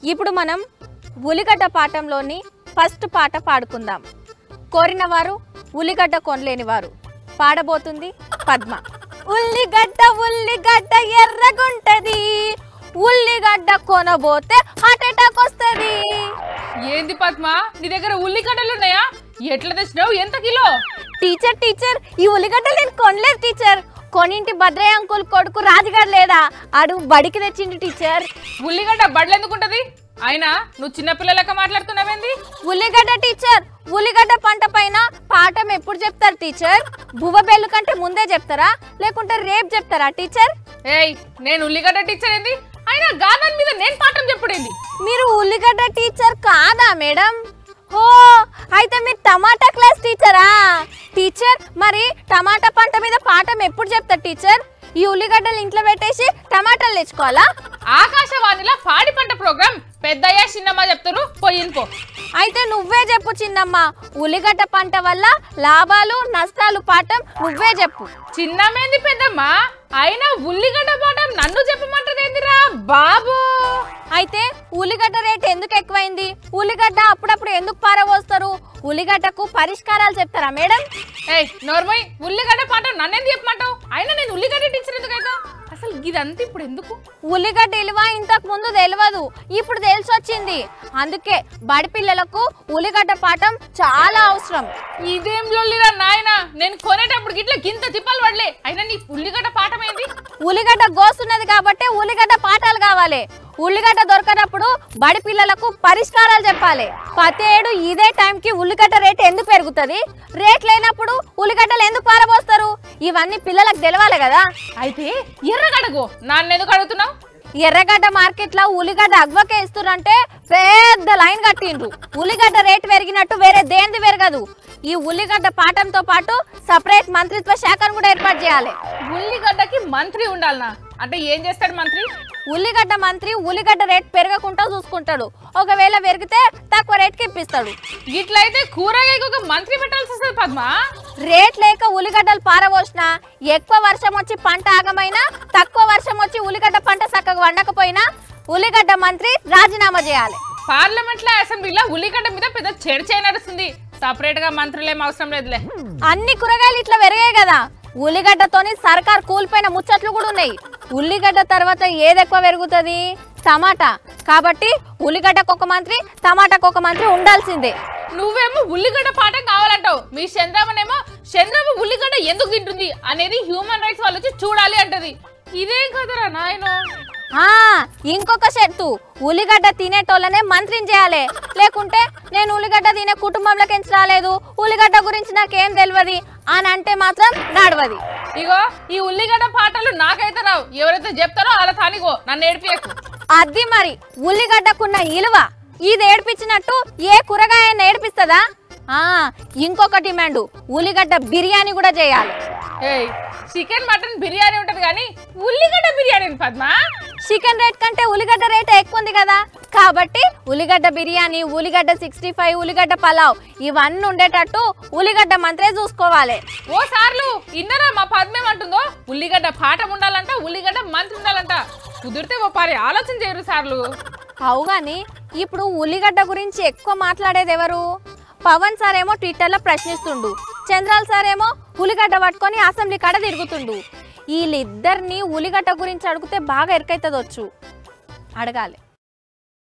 ఇప్పుడు మనం ఉలిగడ్డ పాఠంలోని ఫస్ట్ పాట పాడుకుందాం కోరిన వారు ఉల్లిగడ్డ కొనలేని వారు పాడబోతుంది పద్మ ఉల్లిగడ్డ ఉల్లిగడ్డ ఎర్రగుంటది ఉల్లిగడ్డ కొనబోతే హార్ట్ అటాక్ వస్తుంది ఏంది పద్మ నీ దగ్గర ఉల్లిగడ్డలు ఉన్నాయా ఎట్లా తెచ్చినావు ఎంత కిలో టీచర్ టీచర్ ఈ ఉల్లిగడ్డ నేను కొనలేదు టీచర్ కొనింటి భద్రయ్య అంకుల్ కొడుకు రాజుగారు లేదా ఆడు బడికి తెచ్చిండు టీచర్ ఉల్లిగడ్డ బడ్లు ఎందుకుంటది అయినా నువ్వు చిన్నపిల్ల లెక్క మాట్లాడుతున్నావేంది ఉల్లిగడ్డ టీచర్ ఉల్లిగడ్డ పంట పైన పాఠం ఎప్పుడు చెప్తారు టీచర్ బువ్వ బెల్లు కంటే ముందే చెప్తారా లేకుంటే రేపు చెప్తారా టీచర్ ఏయ్ నేను ఉల్లిగడ్డ టీచర్ ఏంది అయినా గాదాని మీద నేను పాఠం చెప్పుడేంది మీరు ఉల్లిగడ్డ టీచర్ కాదా మేడం ఓ అయితే మీరు టమాటా క్లాస్ టీచరా టీచర్ మరి టమాటా పంట మీద పాఠం ఎప్పుడు చెప్తారు టీచర్ ఈ ఉల్లిగడ్డలు ఇంట్లో పెట్టేసి టమాటాలు తెచ్చుకోవాలా ఆకాశవాణిలో పాడి పంట ప్రోగ్రాం పెద్దయ్య చిన్నమ్మ చెప్తారు పోయినుకో అయితే నువ్వే చెప్పు చిన్నమ్మ ఉల్లిగడ్డ పంట వల్ల లాభాలు నష్టాలు పాఠం నువ్వే చెప్పు చిన్నమేంది పెద్దమ్మ అయినా ఉల్లిగడ్డ పాఠం నన్ను చెప్పమంటదేందిరా బాబు అయితే ఉల్లిగడ్డ రేట్ ఎందుకు ఎక్కువైంది ఉల్లిగడ్డ అప్పుడప్పుడు ఎందుకు పారబోస్తారు ఉల్లిగడ్డకు పరిష్కారాలు చెప్తారా మేడం ఏయ్ నోర్మయ్ ఉల్లిగడ్డ పాఠం నన్నేంది చెప్పమంటావు అయినా నేను ఉల్లిగడ్డ టీచర్ ఎందుకైతే అసలు ఇదంతా ఇప్పుడు ఎందుకు ఉల్లిగడ్డ విలువ ఇంతకు ముందు తెలియదు ఇప్పుడు తెలిసి వచ్చింది అందుకే బడి పిల్లలకు ఉల్లిగడ్డ పాఠం చాలా అవసరం ఇదేం లొల్లిరా నాయనా నేను కొనేటప్పుడు గిట్ల గింత తిప్పలు పడలే అయినా నీ ఉల్లిగడ్డ పాఠం ఏంది ఉల్లిగడ్డ గోస్తున్నది కాబట్టి ఉల్లిగడ్డ పాఠాలు కావాలి ఉల్లిగడ్డ దొరకనప్పుడు బడి పిల్లలకు పరిష్కారాలు చెప్పాలి ప్రతి ఏడు ఇదే టైంకి ఉల్లిగడ్డ రేట్ ఎందుకు పెరుగుతుంది రేట్ లేనప్పుడు ఉల్లిగడ్డలు ఎందుకు పారబోస్తారు ఇవన్నీ పిల్లలకు తెలవాలి కదా అయితే ఎర్రగడగో నాన్న ఎందుకు అడుగుతున్నావు ఎర్రగడ్డ మార్కెట్లో ఉల్లిగడ్డ అగ్వకే ఇస్తున్నంటే పెద్ద లైన్ కట్టిండ్రు ఉల్లిగడ్డ రేట్ పెరిగినట్టు వేరే దేంది పెరగదు ఈ ఉల్లిగడ్డ పాఠంతో పాటు సపరేట్ మంత్రిత్వ శాఖను కూడా ఏర్పాటు చేయాలి ఉల్లిగడ్డకి మంత్రి ఉండాలనా అంటే ఏం చేస్తాడు మంత్రి ఉల్లిగడ్డ మంత్రి ఉల్లిగడ్డ రేట్ పెరగకుండా చూసుకుంటాడు ఒకవేళ పెరిగితే తక్కువ రేట్కి ఇప్పిస్తాడు గిట్లయితే కూరగాయకు ఒక మంత్రి పెట్టాల్సి వస్తుంది పద్మ రేట్ లేక ఉల్లిగడ్డలు పారబోసినా ఎక్కువ వర్షం వచ్చి పంట ఆగమైనా తక్కువ వర్షం వచ్చి ఉల్లిగడ్డ పంట చక్కగా వండకపోయినా ఉల్లిగడ్డ మంత్రి రాజీనామా చేయాలి పార్లమెంట్ లో అసెంబ్లీలో ఉల్లిగడ్డ మీద పెద్ద చర్చ నడుస్తుంది సపరేట్ గా మంత్రులు ఏం అవసరం లేదులే అన్ని కూరగాయలు ఇట్లా పెరిగాయి కదా ఉల్లిగడ్డతోని సర్కార్ కూలిపోయిన ముచ్చట్లు కూడా ఉన్నాయి ఉల్లిగడ్డ తర్వాత ఏది ఎక్కువ పెరుగుతుంది టమాటా కాబట్టి ఉల్లిగడ్డకు ఒక మంత్రి టమాటాకు ఒక మంత్రి ఉండాల్సిందే నువ్వేమో ఉల్లిగడ్డ పాఠం కావాలంటావు మీ చంద్రమనేమో చంద్రమ ఉల్లిగడ్డ ఎందుకు తింటుంది అనేది హ్యూమన్ రైట్స్ వాళ్ళు వచ్చి చూడాలి అంటది ఇదేం కదరా నాయన ఆ ఇంకొక షర్తు ఉల్లిగడ్డ తినేటోళ్ళనే మంత్రిని చేయాలి లేకుంటే నేను ఉల్లిగడ్డ తినే కుటుంబంలోకి ఎంచి రాలేదు ఉల్లిగడ్డ గురించి నాకేం తెలియదు అని అంటే మాత్రం నడవది ఇగో ఈ ఉల్లిగడ్డ పాటలు నాకైతే రావు ఎవరైతే చెప్తారో అలా తానిగో నన్ను ఏడిపియకు అది మరి ఉల్లిగడ్డకున్న ఇలువ ఇది ఏడిపించినట్టు ఏ కూరగాయ ఏడిపిస్తుందా ఆ ఇంకొక డిమాండ్ ఉల్లిగడ్డ బిర్యానీ కూడా చేయాలి ఏయ్ చికెన్ మటన్ బిర్యానీ ఉంటది కానీ ఉల్లిగడ్డ బిర్యానీ పద్మ చికెన్ రేట్ కంటే ఉల్లిగడ్డ రేట్ ఎక్కువ ఉంది కదా కాబట్టి ఉల్లిగడ్డ బిర్యానీ ఉల్లిగడ్డ సిక్స్టీ ఫైవ్ ఉల్లిగడ్డ పలావ్ ఇవన్నీ ఉండేటట్టు ఉల్లిగడ్డ మంత్రే చూసుకోవాలి ఓ సార్లు ఇన్నరా మా పద్మం అంటుందో ఉల్లిగడ్డ పాఠం ఉండాలంట ఉల్లిగడ్డ మంత్రి ఉండాలంట కుదిరితే ఓ పారి ఆలోచన చేయరు సార్లు అవు కానీ ఇప్పుడు ఉల్లిగడ్డ గురించి ఎక్కువ మాట్లాడేది ఎవరు పవన్ సార్ ఏమో ట్విట్టర్లో ప్రశ్నిస్తుండు చంద్రాల్ సార్ ఏమో ఉల్లిగడ్డ పట్టుకొని అసెంబ్లీ కాడ తిరుగుతుండు వీళ్ళిద్దరిని ఉల్లిగడ్డ గురించి అడిగితే బాగా ఎరకైతుంది వచ్చు అడగాలి